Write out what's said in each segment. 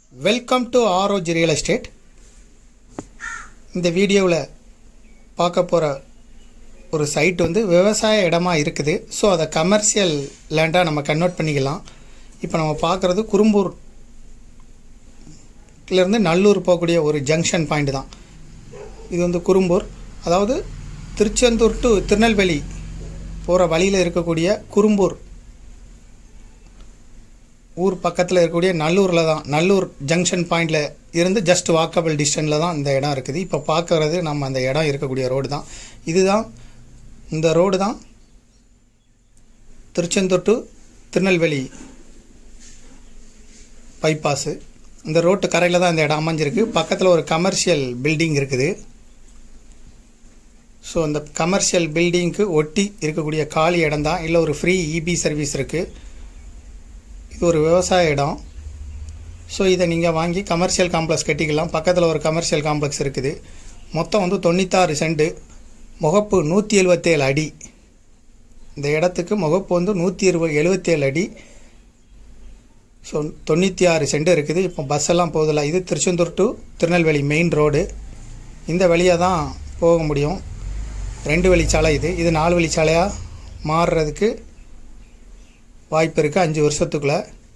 welcome to Aroj real estate இந்த வீடியோவில் பார்க்க போகிற ஒரு சைட் வந்து விவசாய இடமா இருக்குது ஸோ அதை கமர்ஷியல் லேண்டாக நம்ம கன்வெர்ட் பண்ணிக்கலாம் இப்போ நம்ம பார்க்குறது குறும்பூர் இருந்து நல்லூர் போகக்கூடிய ஒரு ஜங்ஷன் பாயிண்ட் தான் இது வந்து குறும்பூர் அதாவது திருச்செந்தூர் டு திருநெல்வேலி போகிற வழியில் இருக்கக்கூடிய குறும்பூர் ஊர் பக்கத்தில் இருக்கக்கூடிய நல்லூரில் தான் நல்லூர் ஜங்ஷன் பாயிண்டில் இருந்து ஜஸ்ட் வாக்கபிள் டிஸ்டன்ஸில் தான் இந்த இடம் இருக்குது இப்போ பார்க்கறது நம்ம அந்த இடம் இருக்கக்கூடிய ரோடு தான் இதுதான் இந்த ரோடு தான் திருச்செந்தூர் டு திருநெல்வேலி பைபாஸு இந்த ரோட்டு கரையில் தான் இந்த இடம் அமைஞ்சிருக்கு பக்கத்தில் ஒரு கமர்ஷியல் பில்டிங் இருக்குது ஸோ இந்த கமர்ஷியல் பில்டிங்க்கு ஒட்டி இருக்கக்கூடிய காலி இடம் தான் இல்லை ஒரு ஃப்ரீ இபி சர்வீஸ் இருக்குது இது ஒரு விவசாய இடம் ஸோ இதை நீங்கள் வாங்கி கமர்ஷியல் காம்ப்ளெக்ஸ் கட்டிக்கலாம் பக்கத்தில் ஒரு கமர்ஷியல் காம்ப்ளெக்ஸ் இருக்குது மொத்தம் வந்து தொண்ணூத்தாறு சென்ட் முகப்பு நூற்றி எழுபத்தேழு அடி இந்த இடத்துக்கு முகப்பு வந்து நூற்றி இருபது எழுபத்தேழு அடி ஸோ தொண்ணூற்றி ஆறு சென்ட் இருக்குது இப்போ பஸ் எல்லாம் போகுதில்ல இது Tiruchendur to Tirunelveli main road இந்த வழியாக தான் போக முடியும் ரெண்டு வழிச்சாலை இது இது நாலு வழிச்சாலையாக மாறுறதுக்கு வாய்ப்பு இருக்குது அஞ்சு வருஷத்துக்குள்ளே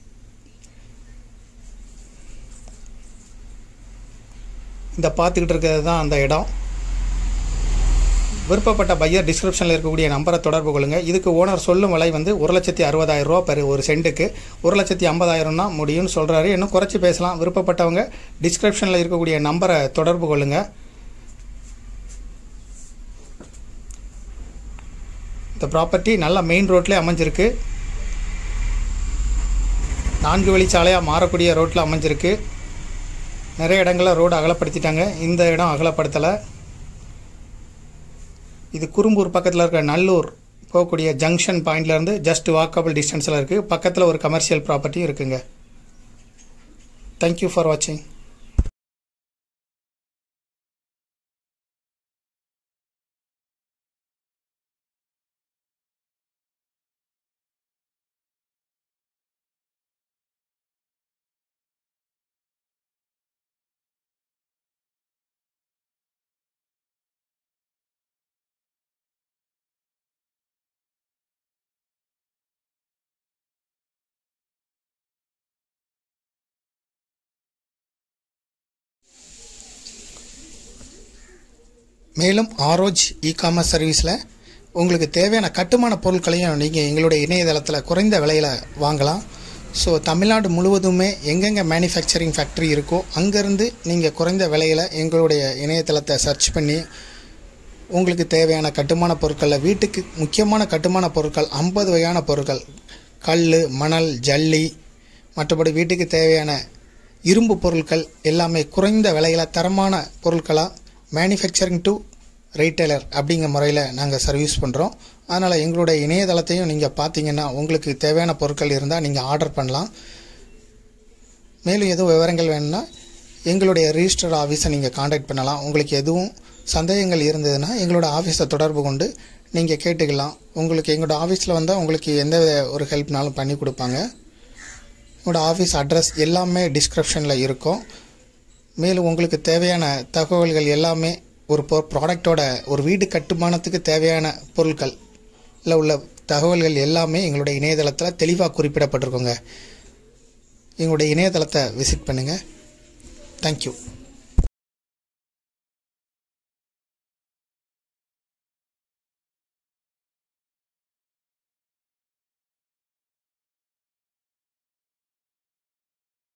இந்த பார்த்துக்கிட்டு இருக்கிறது தான் அந்த இடம் விருப்பப்பட்ட பையர் டிஸ்கிரிப்ஷனில் இருக்கக்கூடிய நம்பரை தொடர்பு கொள்ளுங்கள் இதுக்கு ஓனர் சொல்லும் விலை வந்து ஒரு லட்சத்தி அறுபதாயிரம் ரூபா பெரு ஒரு சென்ட்டுக்கு ஒரு லட்சத்தி ஐம்பதாயிரம்னா முடியும்னு சொல்கிறாரு இன்னும் குறைச்சி பேசலாம் விருப்பப்பட்டவங்க டிஸ்கிரிப்ஷனில் இருக்கக்கூடிய நம்பரை தொடர்பு கொள்ளுங்கள் இந்த ப்ராப்பர்ட்டி நல்லா மெயின் ரோட்லேயே அமைஞ்சிருக்கு நான்கு வழிச்சாலையாக மாறக்கூடிய ரோட்டில் அமைஞ்சிருக்கு நிறைய இடங்களில் ரோடு அகலப்படுத்திட்டாங்க இந்த இடம் அகலப்படுத்தலை இது குறும்பூர் பக்கத்தில் இருக்க நல்லூர் போகக்கூடிய ஜங்ஷன் பாயிண்ட்லேருந்து ஜஸ்ட் வாக்கபிள் டிஸ்டன்ஸில் இருக்குது பக்கத்தில் ஒரு கமர்ஷியல் ப்ராப்பர்ட்டியும் இருக்குங்க தேங்க்யூ ஃபார் வாட்சிங் மேலும் ஆரோஜ் இ காமர்ஸ் சர்வீஸில் உங்களுக்கு தேவையான கட்டுமான பொருட்களையும் நீங்கள் எங்களுடைய இணையதளத்தில் குறைந்த விலையில் வாங்கலாம் ஸோ தமிழ்நாடு முழுவதுமே எங்கெங்கே மேனுஃபேக்சரிங் ஃபேக்ட்ரி இருக்கோ அங்கேருந்து நீங்கள் குறைந்த விலையில் எங்களுடைய இணையதளத்தை சர்ச் பண்ணி உங்களுக்கு தேவையான கட்டுமான பொருட்களில் வீட்டுக்கு முக்கியமான கட்டுமான பொருட்கள் ஐம்பது வகையான பொருட்கள் கல் மணல் ஜல்லி மற்றபடி வீட்டுக்கு தேவையான இரும்பு பொருட்கள் எல்லாமே குறைந்த விலையில் தரமான பொருட்களாக மேனுஃபேக்சரிங் டு ரீட்டைலர் அப்படிங்கிற முறையில் நாங்கள் சர்வீஸ் பண்ணுறோம் அதனால் எங்களுடைய இணையதளத்தையும் நீங்கள் பார்த்தீங்கன்னா உங்களுக்கு தேவையான பொருட்கள் இருந்தால் நீங்கள் ஆர்டர் பண்ணலாம் மேலும் எதுவும் விவரங்கள் வேணும்னா எங்களுடைய ரிஜிஸ்டர் ஆஃபீஸை நீங்கள் காண்டாக்ட் பண்ணலாம் உங்களுக்கு எதுவும் சந்தேகங்கள் இருந்ததுன்னா எங்களோட ஆஃபீஸை தொடர்பு கொண்டு நீங்கள் கேட்டுக்கலாம் உங்களுக்கு எங்களோட ஆஃபீஸில் வந்தால் உங்களுக்கு எந்த ஒரு ஹெல்ப்னாலும் பண்ணி கொடுப்பாங்க உங்களோட ஆஃபீஸ் அட்ரஸ் எல்லாமே டிஸ்கிரிப்ஷனில் இருக்கும் மேலும் உங்களுக்கு தேவையான தகவல்கள் எல்லாமே ஒரு பொ ப்ராடக்டோட ஒரு வீடு கட்டுமானத்துக்கு தேவையான பொருட்கள் இல்லை உள்ள தகவல்கள் எல்லாமே எங்களுடைய இணையதளத்தில் தெளிவாக குறிப்பிடப்பட்டிருக்குங்க எங்களுடைய இணையதளத்தை விசிட் பண்ணுங்கள் தேங்க்யூ